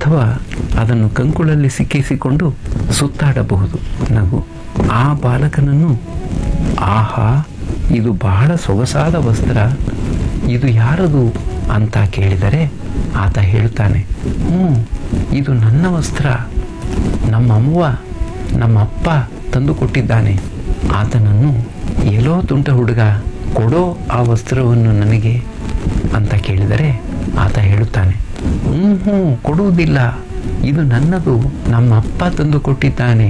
ಅಥವಾ ಅದನ್ನು ಕಂಕುಳಲ್ಲಿ ಸಿಕ್ಕಿಸಿಕೊಂಡು ಸುತ್ತಾಡಬಹುದು ನಗು ಆ ಬಾಲಕನನ್ನು ಆಹಾ ಇದು ಬಹಳ ಸೊಗಸಾದ ವಸ್ತ್ರ ಇದು ಯಾರದು ಅಂತ ಕೇಳಿದರೆ ಆತ ಹೇಳ್ತಾನೆ ಹ್ಞೂ ಇದು ನನ್ನ ವಸ್ತ್ರ ನಮ್ಮವ್ವ ನಮ್ಮಪ್ಪ ತಂದು ಕೊಟ್ಟಿದ್ದಾನೆ ಆತನನ್ನು ಎಲ್ಲೋ ತುಂಟ ಹುಡುಗ ಕೊಡೋ ಆ ವಸ್ತ್ರವನ್ನು ನನಗೆ ಅಂತ ಕೇಳಿದರೆ ಆತ ಹೇಳುತ್ತಾನೆ ಹ್ಞೂ ಹ್ಞೂ ಕೊಡುವುದಿಲ್ಲ ಇದು ನನ್ನದು ನಮ್ಮಪ್ಪ ತಂದು ಕೊಟ್ಟಿದ್ದಾನೆ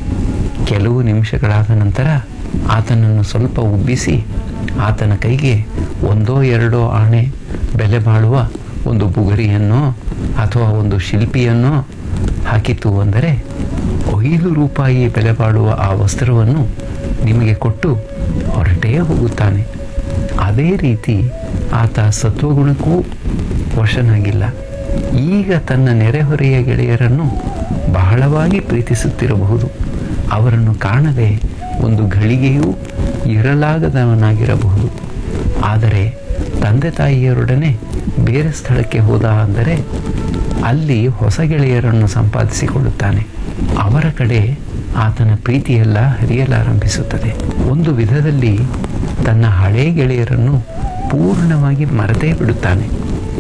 ಕೆಲವು ನಿಮಿಷಗಳಾದ ನಂತರ ಆತನನ್ನು ಸ್ವಲ್ಪ ಉಬ್ಬಿಸಿ ಆತನ ಕೈಗೆ ಒಂದೋ ಎರಡೋ ಆಣೆ ಬೆಲೆ ಬಾಳುವ ಒಂದು ಬುಗರಿಯನ್ನೋ ಅಥವಾ ಒಂದು ಶಿಲ್ಪಿಯನ್ನೋ ಹಾಕಿತು ಅಂದರೆ ಐದು ರೂಪಾಯಿ ಬೆಲೆ ಬಾಳುವ ಆ ವಸ್ತ್ರವನ್ನು ನಿಮಗೆ ಕೊಟ್ಟು ಹೊರಟೇ ಹೋಗುತ್ತಾನೆ ಅದೇ ರೀತಿ ಆತ ಸತ್ವಗುಣಕ್ಕೂ ವಶನಾಗಿಲ್ಲ ಈಗ ತನ್ನ ನೆರೆಹೊರೆಯ ಗೆಳೆಯರನ್ನು ಬಹಳವಾಗಿ ಪ್ರೀತಿಸುತ್ತಿರಬಹುದು ಅವರನ್ನು ಕಾಣದೆ ಒಂದು ಘಳಿಗೆಯೂ ಇರಲಾಗದವನಾಗಿರಬಹುದು ಆದರೆ ತಂದೆ ತಾಯಿಯರೊಡನೆ ಬೇರೆ ಸ್ಥಳಕ್ಕೆ ಹೋದ ಅಂದರೆ ಅಲ್ಲಿ ಹೊಸ ಗೆಳೆಯರನ್ನು ಸಂಪಾದಿಸಿಕೊಳ್ಳುತ್ತಾನೆ ಅವರ ಕಡೆ ಆತನ ಪ್ರೀತಿಯೆಲ್ಲ ಹರಿಯಲಾರಂಭಿಸುತ್ತದೆ ಒಂದು ವಿಧದಲ್ಲಿ ತನ್ನ ಹಳೇ ಗೆಳೆಯರನ್ನು ಪೂರ್ಣವಾಗಿ ಮರೆತೇ ಬಿಡುತ್ತಾನೆ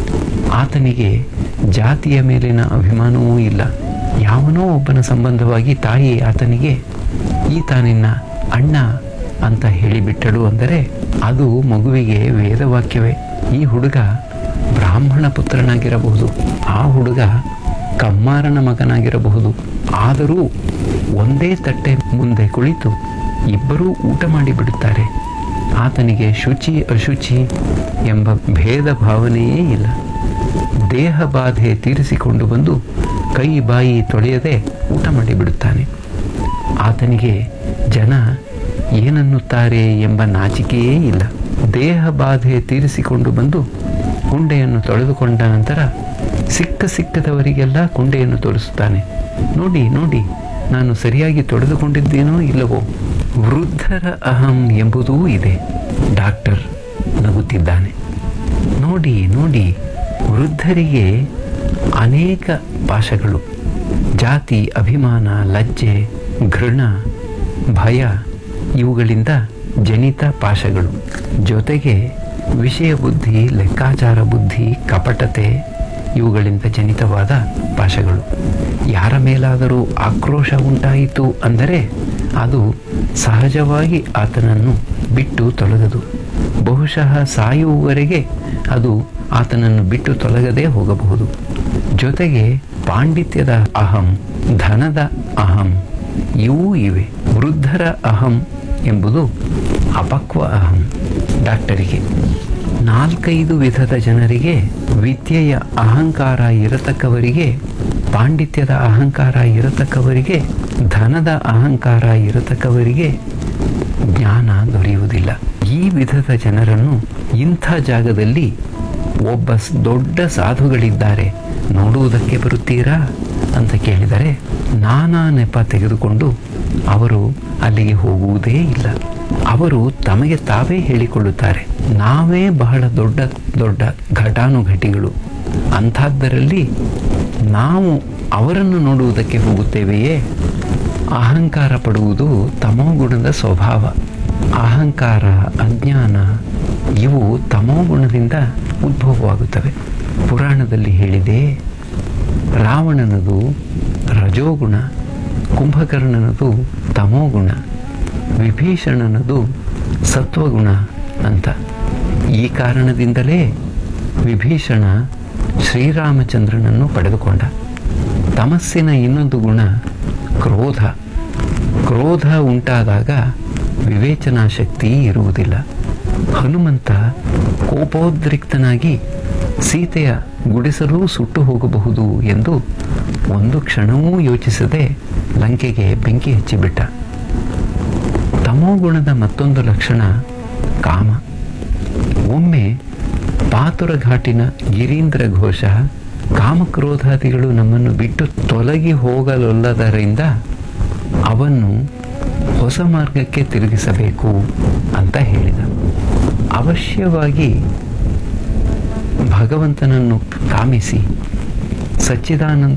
ಆತನಿಗೆ ಜಾತಿಯ ಮೇಲಿನ ಅಭಿಮಾನವೂ ಇಲ್ಲ ಯಾವನೋ ಒಬ್ಬನ ಸಂಬಂಧವಾಗಿ ತಾಯಿ ಆತನಿಗೆ ಈತ ನಿನ್ನ ಅಣ್ಣ ಅಂತ ಹೇಳಿಬಿಟ್ಟಳು ಅಂದರೆ ಅದು ಮಗುವಿಗೆ ವೇದವಾಕ್ಯವೇ ಈ ಹುಡುಗ ಬ್ರಾಹ್ಮಣ ಪುತ್ರನಾಗಿರಬಹುದು ಆ ಹುಡುಗ ಕಮ್ಮಾರನ ಮಗನಾಗಿರಬಹುದು ಆದರೂ ಒಂದೇ ತಟ್ಟೆ ಮುಂದೆ ಕುಳಿತು ಇಬ್ಬರೂ ಊಟ ಮಾಡಿಬಿಡುತ್ತಾರೆ ಆತನಿಗೆ ಶುಚಿ ಅಶುಚಿ ಎಂಬ ಭೇದ ಭಾವನೆಯೇ ಇಲ್ಲ ದೇಹ ಬಾಧೆ ತೀರಿಸಿಕೊಂಡು ಬಂದು ಕೈ ಬಾಯಿ ತೊಳೆಯದೆ ಊಟ ಮಾಡಿಬಿಡುತ್ತಾನೆ ಆತನಿಗೆ ಜನ ಏನನ್ನುತ್ತಾರೆ ಎಂಬ ನಾಚಿಕೆಯೇ ಇಲ್ಲ ದೇಹ ಬಾಧೆ ತೀರಿಸಿಕೊಂಡು ಬಂದು ಕುಂಡೆಯನ್ನು ತೊಳೆದುಕೊಂಡ ನಂತರ ಸಿಕ್ಕ ಸಿಕ್ಕದವರಿಗೆಲ್ಲ ಕುಂಡೆಯನ್ನು ತೋರಿಸುತ್ತಾನೆ ನೋಡಿ ನೋಡಿ ನಾನು ಸರಿಯಾಗಿ ತೊಳೆದುಕೊಂಡಿದ್ದೇನೋ ಇಲ್ಲವೋ ವೃದ್ಧರ ಅಹಂ ಎಂಬುದೂ ಇದೆ ಡಾಕ್ಟರ್ ನಗುತ್ತಿದ್ದಾನೆ ನೋಡಿ ನೋಡಿ ವೃದ್ಧರಿಗೆ ಅನೇಕ ಪಾಶಗಳು ಜಾತಿ ಅಭಿಮಾನ ಲಜ್ಜೆ ಘೃಣ ಭಯ ಇವುಗಳಿಂದ ಜನಿತ ಪಾಶಗಳು ಜೊತೆಗೆ ವಿಷಯ ಬುದ್ಧಿ ಲೆಕ್ಕಾಚಾರ ಬುದ್ಧಿ ಕಪಟತೆ ಇವುಗಳಿಂದ ಜನಿತವಾದ ಪಾಶಗಳು ಯಾರ ಮೇಲಾದರೂ ಆಕ್ರೋಶ ಉಂಟಾಯಿತು ಅಂದರೆ ಅದು ಸಹಜವಾಗಿ ಆತನನ್ನು ಬಿಟ್ಟು ತೊಲಗದು ಬಹುಶಃ ಸಾಯುವವರೆಗೆ ಅದು ಆತನನ್ನು ಬಿಟ್ಟು ತೊಲಗದೇ ಹೋಗಬಹುದು ಜೊತೆಗೆ ಪಾಂಡಿತ್ಯದ ಅಹಂ ಧನದ ಅಹಂ ಇವೂ ಇವೆ ವೃದ್ಧರ ಅಹಂ ಎಂಬುದು ಅಪಕ್ವ ಅಹಂ ಡಾಕ್ಟರಿಗೆ ನಾಲ್ಕೈದು ವಿಧದ ಜನರಿಗೆ ವಿದ್ಯೆಯ ಅಹಂಕಾರ ಇರತಕ್ಕವರಿಗೆ ಪಾಂಡಿತ್ಯದ ಅಹಂಕಾರ ಇರತಕ್ಕವರಿಗೆ ಧನದ ಅಹಂಕಾರ ಇರತಕ್ಕವರಿಗೆ ಜ್ಞಾನ ದೊರೆಯುವುದಿಲ್ಲ ಈ ವಿಧದ ಜನರನ್ನು ಇಂಥ ಜಾಗದಲ್ಲಿ ಒಬ್ಬ ಸ್- ದೊಡ್ಡ ಸಾಧುಗಳಿದ್ದಾರೆ ನೋಡುವುದಕ್ಕೆ ಬರುತ್ತೀರಾ ಅಂತ ಕೇಳಿದರೆ ನಾನಾ ನೆಪ ತೆಗೆದುಕೊಂಡು ಅವರು ಅಲ್ಲಿಗೆ ಹೋಗುವುದೇ ಇಲ್ಲ ಅವರು ತಮಗೆ ತಾವೇ ಹೇಳಿಕೊಳ್ಳುತ್ತಾರೆ ನಾವೇ ಬಹಳ ದೊಡ್ಡ ದೊಡ್ಡ ಘಟಾನುಘಟಿಗಳು ಅಂಥದ್ದರಲ್ಲಿ ನಾವು ಅವರನ್ನು ನೋಡುವುದಕ್ಕೆ ಹೋಗುತ್ತೇವೆಯೇ ಅಹಂಕಾರ ಪಡುವುದು ತಮೋಗುಣದ ಸ್ವಭಾವ ಅಹಂಕಾರ ಅಜ್ಞಾನ ಇವು ತಮೋಗುಣದಿಂದ ಉದ್ಭವವಾಗುತ್ತವೆ ಪುರಾಣದಲ್ಲಿ ಹೇಳಿದೆ ರಾವಣನದು ರಜೋಗುಣ ಕುಂಭಕರ್ಣನದು ತಮೋಗುಣ ವಿಭೀಷಣನದು ಸತ್ವಗುಣ ಅಂತ ಈ ಕಾರಣದಿಂದಲೇ ವಿಭೀಷಣ ಶ್ರೀರಾಮಚಂದ್ರನನ್ನು ಪಡೆದುಕೊಂಡ ತಮಸ್ಸಿನ ಇನ್ನೊಂದು ಗುಣ ಕ್ರೋಧ ಕ್ರೋಧ ಉಂಟಾದಾಗ ವಿವೇಚನಾ ಶಕ್ತಿ ಇರುವುದಿಲ್ಲ ಹನುಮಂತ ಕೋಪೋದ್ರಿಕ್ತನಾಗಿ ಸೀತೆಯ ಗುಡಿಸಲು ಸುಟ್ಟು ಹೋಗಬಹುದು ಎಂದು ಒಂದು ಕ್ಷಣವೂ ಯೋಚಿಸದೆ ಲಂಕೆಗೆ ಬೆಂಕಿ ಹಚ್ಚಿಬಿಟ್ಟ ತಮೋಗುಣದ ಮತ್ತೊಂದು ಲಕ್ಷಣ ಕಾಮ ಒಮ್ಮೆ ಪಾತುರ ಘಾಟಿನ ಗಿರೀಂದ್ರ ಘೋಷ ಕಾಮಕ್ರೋಧಾದಿಗಳು ನಮ್ಮನ್ನು ಬಿಟ್ಟು ತೊಲಗಿ ಹೋಗಲೊಲ್ಲದರಿಂದ ಅವನ್ನು ಹೊಸ ಮಾರ್ಗಕ್ಕೆ ತಿರುಗಿಸಬೇಕು ಅಂತ ಹೇಳಿದ ಅವಶ್ಯವಾಗಿ ಭಗವಂತನನ್ನು ಕಾಮಿಸಿ ಸಚ್ಚಿದಾನಂದ